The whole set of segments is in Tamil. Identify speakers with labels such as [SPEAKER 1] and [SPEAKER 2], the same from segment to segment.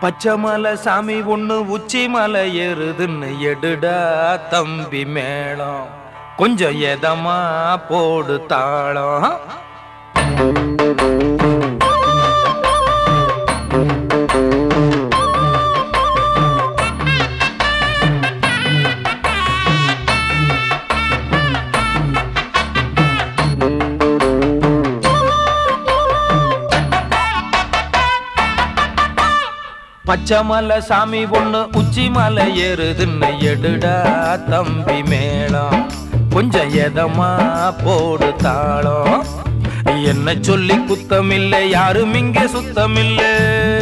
[SPEAKER 1] பச்சை மலை சாமி ஒண்ணு உச்சி மலை ஏறுதுன்னு எடுடா தம்பி மேளம் கொஞ்சம் எதமா போடு தாளம் பச்சை மலை சாமி ஒண்ணு உச்சி மலை ஏறுதுன்னு எடுடா தம்பி மேளம் கொஞ்சம் எதமா போடு தாளம் என்ன சொல்லி குத்தமில்லை யாரும் இங்க சுத்தமில்லை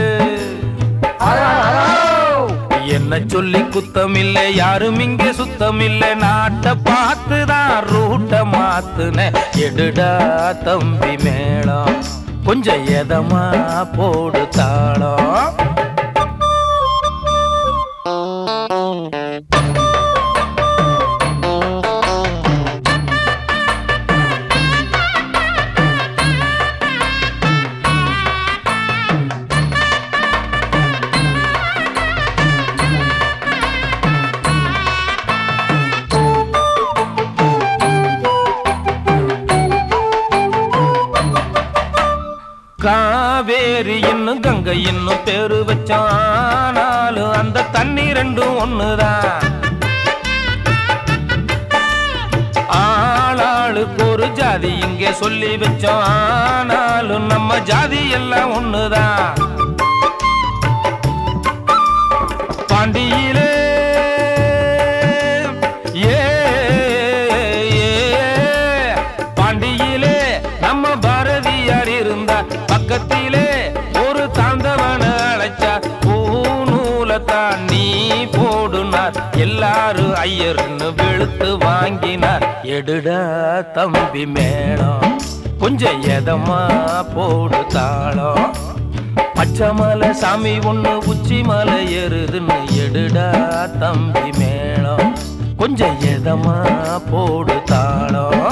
[SPEAKER 1] என்ன சொல்லி குத்தமில்லை யாரும் இங்க சுத்தமில்லை நாட்டை பார்த்துதான் ரூட்ட மாத்துன எடுடா தம்பி மேளம் கொஞ்சம் எதமா போடு தாளம் காவேரி இன்னும் கங்கை இன்னும் பேரு வச்சானாலும் அந்த தண்ணி ரெண்டும் ஒண்ணுதான் ஆளாளுக்கு ஒரு ஜாதி இங்கே சொல்லி வச்சோம் ஆனாலும் நம்ம ஜாதி எல்லாம் ஒண்ணுதான் பாண்டியிலே ஏ ஏ, பாண்டியிலே நம்ம பாரதியார் இருந்தார் பக்கத்திலே ஒரு தாந்தவன அழைச்சா பூநூலத்தான் நீ போடுனார் எல்லாரும் ஐயர்னு வெளுத்து வாங்கினார் எடுடா தம்பி மேளம் கொஞ்சம் எதமா போடு தாளம் பச்சை மலை சாமி ஒண்ணு உச்சி மலை ஏறுதுன்னு எடுடா தம்பி மேளம் கொஞ்சம் எதமா போடு தாளம்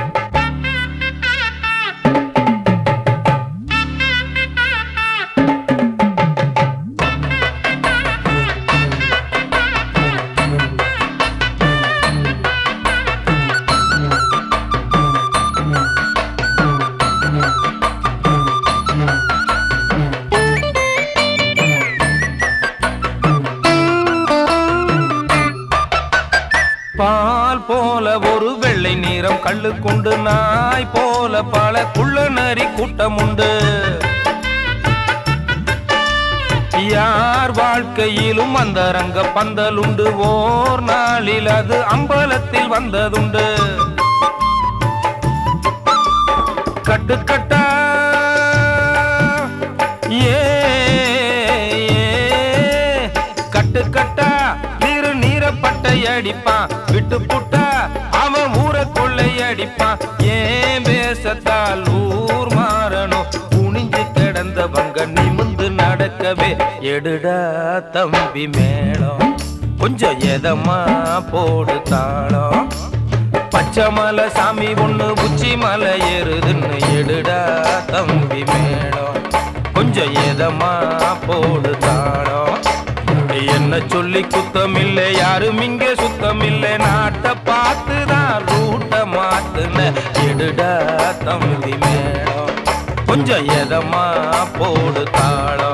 [SPEAKER 1] பால் போல ஒரு வெள்ளை நீரம் கள்ளு கொண்டு நாய் போல பல குள்ள நரி கூட்டம் உண்டு யார் வாழ்க்கையிலும் அந்த ரங்க பந்தலுண்டு ஓர் நாளில் அது அம்பலத்தில் வந்ததுண்டு கட்டுக்கட்டா ஏ ஏ, கட்டுக்கட்டா நீரு நீரப்பட்டை அடிப்பான் விட்டு புட்டா அவன் ஊர கொள்ளை அடிப்பான் ஏன் பேசத்தால் ஊர் மாறணும் குனிஞ்சு கிடந்தவங்க நிமிந்து நடக்கவே எடுடா தம்பி மேளம் கொஞ்சம் எதமா போடு தாளம் பச்சை மலை சாமி ஒண்ணு உச்சி மலை ஏறுதுன்னு எடுடா தம்பி மேளம் கொஞ்சம் எதமா போடு தாளம் என்ன சொல்லி குத்தமில்லை யாரும் இங்க சுத்தமில்லை நாட்டை பார்த்துதான் ரூட்ட மாத்துன எடுடா தம்பி மேளம் கொஞ்சம் எதமா போடு தாளம்